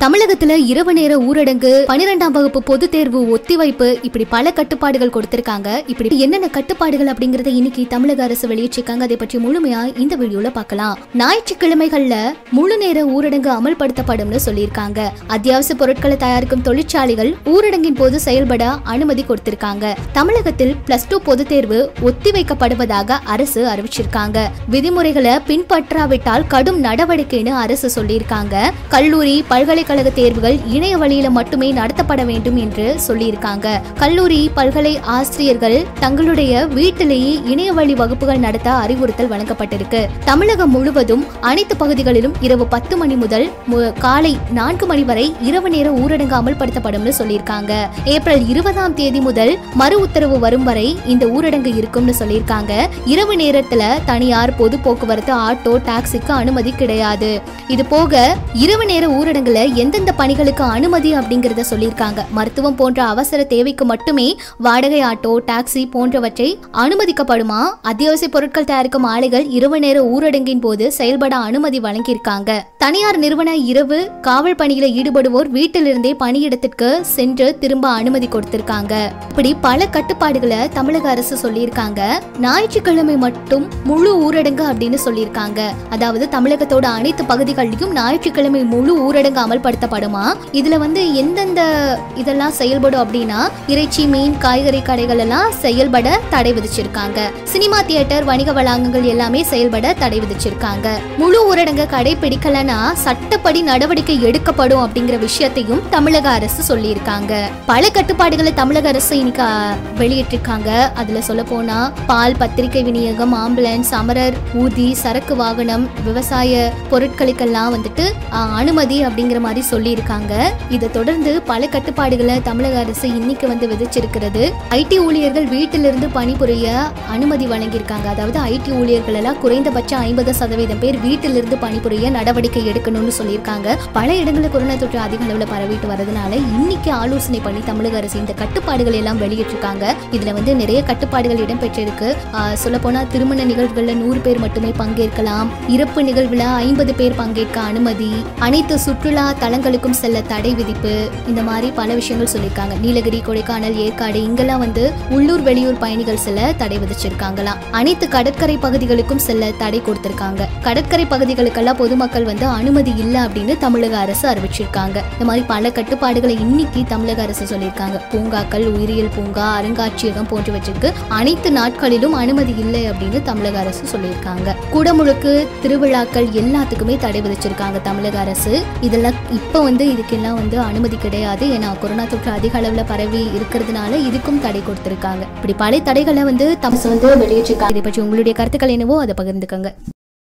தமிழகத்துல இரவு நேர ஊரடங்கு பனிரெண்டாம் வகுப்பு பொதுத் தேர்வு ஒத்திவைப்பு இப்படி பல கட்டுப்பாடுகள் கொடுத்திருக்காங்க இப்படி என்னென்ன கட்டுப்பாடுகள் அப்படிங்கறத இன்னைக்கு தமிழக அரசு வெளியிட்டிருக்காங்க அதை பற்றி முழுமையா இந்த வீடியோல பார்க்கலாம் ஞாயிற்றுக்கிழமைகள்ல முழு நேர ஊரடங்கு அமல்படுத்தப்படும்னு சொல்லியிருக்காங்க அத்தியாவசிய பொருட்களை தயாரிக்கும் தொழிற்சாலைகள் ஊரடங்கின் போது செயல்பட அனுமதி கொடுத்திருக்காங்க தமிழகத்தில் பிளஸ் டூ பொதுத் தேர்வு ஒத்திவைக்கப்படுவதாக அரசு அறிவிச்சிருக்காங்க விதிமுறைகளை பின்பற்றாவிட்டால் கடும் நடவடிக்கைன்னு அரசு சொல்லியிருக்காங்க கல்லூரி பல்கலைக்கழக தேர்வுகள் இணைய வழியில மட்டுமே நடத்தப்பட வேண்டும் என்று சொல்லியிருக்காங்க கல்லூரி பல்கலை ஆசிரியர்கள் தங்களுடைய வீட்டிலேயே இணைய வழி வகுப்புகள் நடத்த அறிவுறுத்தல் வழங்கப்பட்டிருக்கு தமிழகம் முழுவதும் அனைத்து பகுதிகளிலும் இரவு பத்து மணி முதல் மு- காலை நான்கு மணி வரை இரவு நேர ஊரடங்கு அமல்படுத்தப்படும்னு சொல்லியிருக்காங்க ஏப்ரல் இருபதாம் தேதி முதல் மறு உத்தரவு வரும் வரை இந்த ஊரடங்கு இருக்கும்னு சொல்லியிருக்காங்க இரவு நேரத்துல தனியார் பொது போக்குவரத்து ஆட்டோ டாக்ஸிக்கு அனுமதி கிடையாது இது போக இரவு நேர ஊரடங்குல எந்தெந்த பணிகளுக்கு அனுமதி அப்படிங்கறத சொல்லியிருக்காங்க மருத்துவம் போன்ற அவசர தேவைக்கு மட்டுமே வாடகை ஆட்டோ டாக்ஸி போன்றவற்றை அனுமதிக்கப்படுமா அத்தியாவசிய பொருட்கள் தயாரிக்கும் ஆலைகள் இரவு நேர ஊரடங்கின் போது செயல்பட அனுமதி வழங்கியிருக்காங்க தனியார் நிறுவன இரவு காவல் பணியில ஈடுபடுவோர் வீட்டிலிருந்தே பணியிடத்திற்கு சென்று திரும்ப அனுமதி கொடுத்திருக்காங்க இப்படி பல கட்டுப்பாடுகளை தமிழக அரசு சொல்லியிருக்காங்க ஞாயிற்றுக்கிழமை மட்டும் முழு ஊரடங்கு அப்படின்னு சொல்லியிருக்காங்க அதாவது தமிழகத்தோட அனைத்து பகுதிகளிலும் ஞாயிற்றுக்கிழமை முழு ஊரடங்கு அமல்படுத்தப்படுமா இதுல வந்து எந்தெந்த இதெல்லாம் செயல்படும் அப்படின்னா இறைச்சி மீன் காய்கறி கடைகள் எல்லாம் செயல்பட தடை விதிச்சிருக்காங்க சினிமா தியேட்டர் வணிக வளாகங்கள் எல்லாமே செயல்பட தடை விதிச்சிருக்காங்க முழு ஊரடங்கு கடைபிடிக்கலனா சட்டப்படி நடவடிக்கை எடுக்கப்படும் அப்படிங்கிற விஷயத்தையும் தமிழக அரசு சொல்லியிருக்காங்க பல கட்டுப்பாடுகளை தமிழக அரசு இன்னைக்கு ஆ, வெளியிட்டிருக்காங்க அதுல சொல்ல போனா பால் பத்திரிகை விநியோகம் ஆம்புலன்ஸ் அமரர் ஊர்தி சரக்கு வாகனம் விவசாய பொருட்களுக்கெல்லாம் வந்துட்டு ஆ, அனுமதி அப்படிங்கிற மாதிரி சொல்லியிருக்காங்க இதை தொடர்ந்து பல கட்டுப்பாடுகளை தமிழக அரசு இன்னைக்கு வந்து விதிச்சிருக்கிறது ஐடி ஊழியர்கள் வீட்டிலிருந்து பணிபுரிய அனுமதி வழங்கியிருக்காங்க அதாவது ஐடி ஊழியர்கள் எல்லாம் குறைந்தபட்சம் ஐம்பது சதவீதம் பேர் வீட்டிலிருந்து பணிபுரிய நடவடிக்கை எடுக்கணும்னு சொல்லியிருக்காங்க பல இடங்களில் கொரோனா தொற்று அதிக அளவில் பரவிட்டு வரதுனால இன்னைக்கு ஆலோசனை பண்ணி தமிழக அரசு இந்த கட்டுப்பாடுகள் எல்லாம் வெளியிட்டிருக்காங்க இதுல வந்து நிறைய கட்டுப்பாடுகள் இடம்பெற்றிருக்கு சொல்ல போனா திருமண நிகழ்வுகளில் நூறு பேர் மட்டுமே பங்கேற்கலாம் இறப்பு நிகழ்வுல ஐம்பது பேர் பங்கேற்க அனுமதி அனைத்து சுற்றுலா தலங்களுக்கும் செல்ல தடை விதிப்பு இந்த மாதிரி பல விஷயங்கள் சொல்லியிருக்காங்க நீலகிரி கொடைக்கானல் ஏற்காடு இங்கெல்லாம் வந்து உள்ளூர் வெளியூர் பயணிகள் செல்ல தடை விதிச்சிருக்காங்களாம் அனைத்து கடற்கரை பகுதிகளுக்கும் செல்ல தடை கொடுத்திருக்காங்க கடற்கரை பகுதிகளுக்கெல்லாம் பொதுமக்கள் வந்து அனுமதி இல்லை அப்படின்னு தமிழக அரசு அறிவிச்சிருக்காங்க இந்த மாதிரி பல கட்டுப்பாடுகளை இன்னைக்கு தமிழக அரசு சொல்லியிருக்காங்க பூங்காக்கள் உயிரியல் பூங்கா அருங்காட்சியகம் போன்றவற்றுக்கு அனைத்து நாட்களிலும் அனுமதி இல்லை அப்படின்னு தமிழக அரசு சொல்லியிருக்காங்க குடமுழுக்கு திருவிழாக்கள் எல்லாத்துக்குமே தடை விதிச்சிருக்காங்க தமிழக அரசு இதெல்லாம் இப்போ வந்து இதுக்கெல்லாம் வந்து அனுமதி கிடையாது ஏன்னா கொரோனா தொற்று அதிக அளவில் பரவி இருக்கிறதுனால இதுக்கும் தடை கொடுத்திருக்காங்க இப்படி பல தடைகளை வந்து தமிழ் வந்து வெளியிட்டிருக்காங்க இதை பற்றி உங்களுடைய கருத்துக்கள் என்னவோ அதை பகிர்ந்துக்கங்க